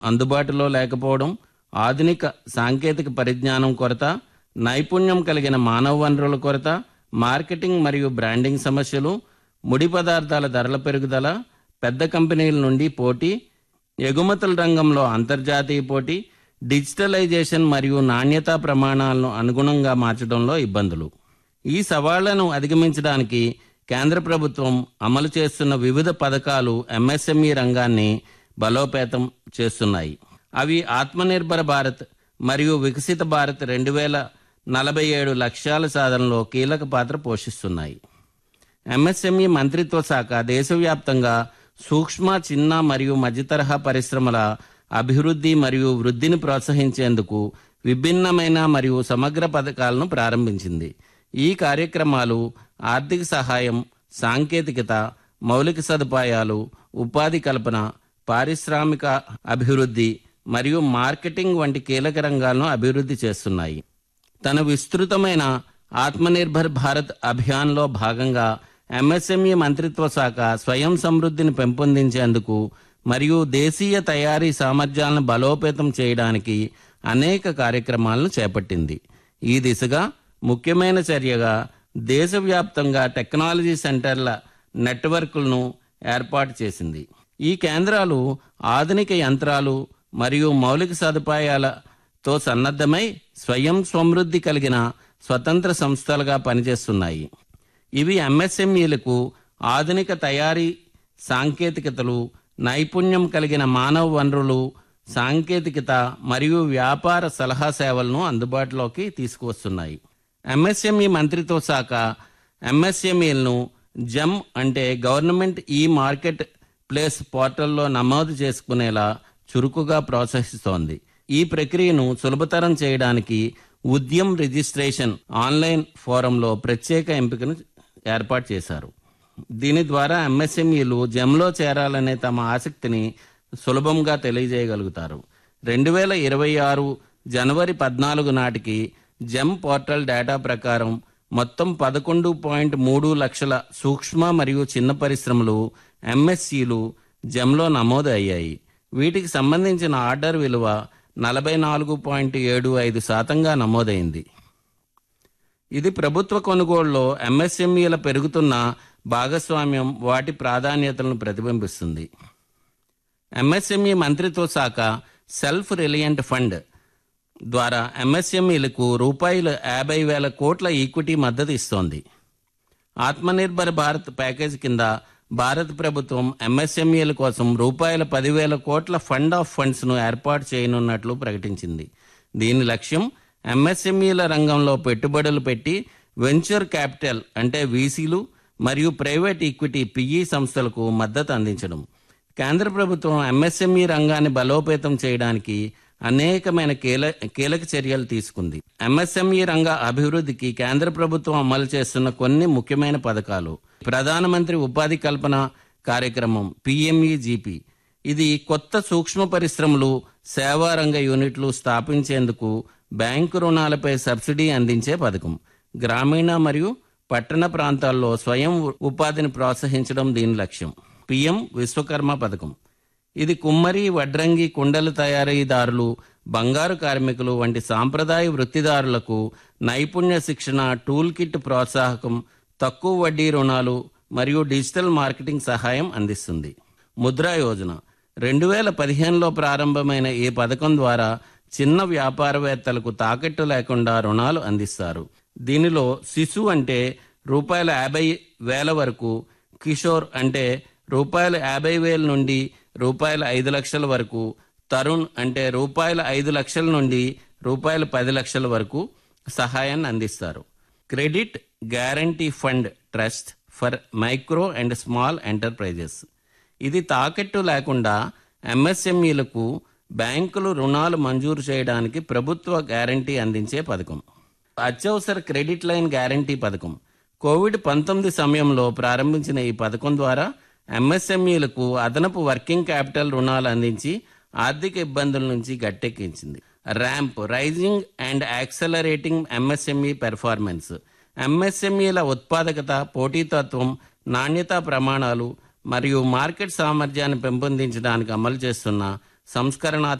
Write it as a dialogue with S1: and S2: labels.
S1: అందుబాటులో లేకపోవడం ఆధునిక సాంకేతిక పరిజ్ఞానం కొరత నైపుణ్యం కలిగిన మానవ వనరుల కొరత మార్కెటింగ్ మరియు బ్రాండింగ్ సమస్యలు ముడి పదార్థాల ధరల పెరుగుదల పెద్ద కంపెనీల నుండి పోటీ ఎగుమతుల రంగంలో అంతర్జాతీయ పోటీ డిజిటలైజేషన్ మరియు నాణ్యతా ప్రమాణాలను అనుగుణంగా మార్చడంలో ఇబ్బందులు ఈ సవాళ్లను అధిగమించడానికి కేంద్ర ప్రభుత్వం అమలు చేస్తున్న వివిధ పథకాలు ఎంఎస్ఎంఈ రంగాన్ని బలోపేతం చేస్తున్నాయి అవి ఆత్మనిర్భర భారత్ మరియు వికసిత భారత్ రెండు వేల నలభై ఏడు లక్ష్యాల సాధనలో కీలక పాత్ర పోషిస్తున్నాయి ఎంఎస్ఎంఈ మంత్రిత్వ శాఖ దేశవ్యాప్తంగా సూక్ష్మ చిన్న మరియు మధ్యతరహా పరిశ్రమల అభివృద్ధి మరియు వృద్ధిని ప్రోత్సహించేందుకు విభిన్నమైన మరియు సమగ్ర పథకాలను ప్రారంభించింది ఈ కార్యక్రమాలు ఆర్థిక సహాయం సాంకేతికత మౌలిక సదుపాయాలు ఉపాధి కల్పన పారిశ్రామిక అభివృద్ధి మరియు మార్కెటింగ్ వంటి కీలక రంగాలను అభివృద్ధి చేస్తున్నాయి తన విస్తృతమైన ఆత్మనిర్భర్ భారత్ అభియాన్లో భాగంగా ఎంఎస్ఎంఈ మంత్రిత్వ శాఖ స్వయం సమృద్ధిని పెంపొందించేందుకు మరియు దేశీయ తయారీ సామర్థ్యాలను బలోపేతం చేయడానికి అనేక కార్యక్రమాలను చేపట్టింది ఈ దిశగా ముఖ్యమైన చర్యగా దేశవ్యాప్తంగా టెక్నాలజీ సెంటర్ల నెట్వర్క్లను ఏర్పాటు చేసింది ఈ కేంద్రాలు ఆధునిక యంత్రాలు మరియు మౌలిక సదుపాయాలతో సన్నద్ధమై స్వయం సమృద్ధి కలిగిన స్వతంత్ర సంస్థలుగా పనిచేస్తున్నాయి ఇవి ఎంఎస్ఎంఈలకు ఆధునిక తయారీ సాంకేతికతలు నైపుణ్యం కలిగిన మానవ వనరులు సాంకేతికత మరియు వ్యాపార సలహా సేవలను అందుబాటులోకి తీసుకువస్తున్నాయి ఎంఎస్ఎంఈ మంత్రిత్వ శాఖ ఎంఎస్ఎంఈలను జమ్ అంటే గవర్నమెంట్ ఈ మార్కెట్ ప్లేస్ పోర్టల్లో నమోదు చేసుకునేలా చురుకుగా ప్రోత్సహిస్తోంది ఈ ప్రక్రియను సులభతరం చేయడానికి ఉద్యమ్ రిజిస్ట్రేషన్ ఆన్లైన్ ఫోరంలో ప్రత్యేక ఎంపికను ఏర్పాటు చేశారు దీని ద్వారా ఎంఎస్ఎంఈలు జెమ్లో చేరాలనే తమ ఆసక్తిని సులభంగా తెలియజేయగలుగుతారు రెండు వేల ఇరవై ఆరు జనవరి పద్నాలుగు నాటికి జెమ్ పోర్టల్ డేటా ప్రకారం మొత్తం పదకొండు పాయింట్ మూడు లక్షల సూక్ష్మ మరియు చిన్న పరిశ్రమలు ఎంఎస్సీలు జెమ్లో నమోదు అయ్యాయి వీటికి సంబంధించిన ఆర్డర్ విలువ నలభై నాలుగు పాయింట్ ఏడు ఐదు శాతంగా నమోదైంది ఇది ప్రభుత్వ కొనుగోలులో ఎంఎస్ఎంఈల పెరుగుతున్న భాగస్వామ్యం వాటి ప్రాధాన్యతలను ప్రతిబింబిస్తుంది ఎంఎస్ఎంఈ మంత్రిత్వ శాఖ సెల్ఫ్ రిలయంట్ ఫండ్ ద్వారా ఎంఎస్ఎంఈలకు రూపాయలు యాభై వేల కోట్ల ఈక్విటీ మద్దతు ఇస్తోంది ఆత్మనిర్భర్ భారత్ ప్యాకేజ్ కింద భారత ప్రభుత్వం ఎంఎస్ఎంఈల కోసం రూపాయల పదివేల కోట్ల ఫండ్ ఆఫ్ ఫండ్స్ను ఏర్పాటు చేయనున్నట్లు ప్రకటించింది దీని లక్ష్యం ఎంఎస్ఎంఈల రంగంలో పెట్టుబడులు పెట్టి వెంచర్ క్యాపిటల్ అంటే వీసీలు మరియు ప్రైవేట్ ఈక్విటీ పిఈ సంస్థలకు మద్దతు అందించడం కేంద్ర ప్రభుత్వం ఎంఎస్ఎంఈ రంగాన్ని బలోపేతం చేయడానికి అనేకమైన కీల కీలక చర్యలు తీసుకుంది ఎంఎస్ఎంఈ రంగ అభివృద్ధికి కేంద్ర ప్రభుత్వం అమలు చేస్తున్న కొన్ని ముఖ్యమైన పథకాలు ప్రధానమంత్రి ఉపాధి కల్పన కార్యక్రమం పిఎంఈజీపీ ఇది కొత్త సూక్ష్మ పరిశ్రమలు సేవా రంగ యూనిట్లు స్థాపించేందుకు బ్యాంకు రుణాలపై సబ్సిడీ అందించే పథకం గ్రామీణ మరియు పట్టణ ప్రాంతాల్లో స్వయం ఉపాధిని ప్రోత్సహించడం దీని లక్ష్యం పిఎం విశ్వకర్మ పథకం ఇది కుమ్మరి వడ్రంగి కుండలు తయారీదారులు బంగారు కార్మికులు వంటి సాంప్రదాయ వృత్తిదారులకు నైపుణ్య శిక్షణ టూల్ కిట్ ప్రోత్సాహకం తక్కువ వడ్డీ రుణాలు మరియు డిజిటల్ మార్కెటింగ్ సహాయం అందిస్తుంది ముద్రా యోజన రెండు వేల పదిహేనులో ప్రారంభమైన ఈ పథకం ద్వారా చిన్న వ్యాపారవేత్తలకు తాకట్టు లేకుండా రుణాలు అందిస్తారు దీనిలో శిశు అంటే రూపాయల యాభై వేల వరకు కిషోర్ అంటే రూపాయల యాభై వేల నుండి రూపాయల ఐదు లక్షల వరకు తరుణ్ అంటే రూపాయల ఐదు లక్షల నుండి రూపాయల పది లక్షల వరకు సహాయాన్ని అందిస్తారు credit guarantee fund trust for micro and small enterprises ఇది తాకట్టు లేకుండా ఎంఎస్ఎంఈలకు బ్యాంకులు రుణాలు మంజూరు చేయడానికి ప్రభుత్వ గ్యారంటీ అందించే పథకం అత్యవసర క్రెడిట్ లైన్ గ్యారంటీ పథకం కోవిడ్ పంతొమ్మిది సమయంలో ప్రారంభించిన ఈ పథకం ద్వారా ఎంఎస్ఎంఈలకు అదనపు వర్కింగ్ క్యాపిటల్ రుణాలు అందించి ఆర్థిక ఇబ్బందుల నుంచి గట్టెక్కించింది RAMP raising and accelerating MSME performance ఎంఎస్ఎంఈల ఉత్పాదకత పోటీతత్వం నాణ్యతా ప్రమాణాలు మరియు మార్కెట్ సామర్థ్యాన్ని పెంపొందించడానికి అమలు చేస్తున్న సంస్కరణ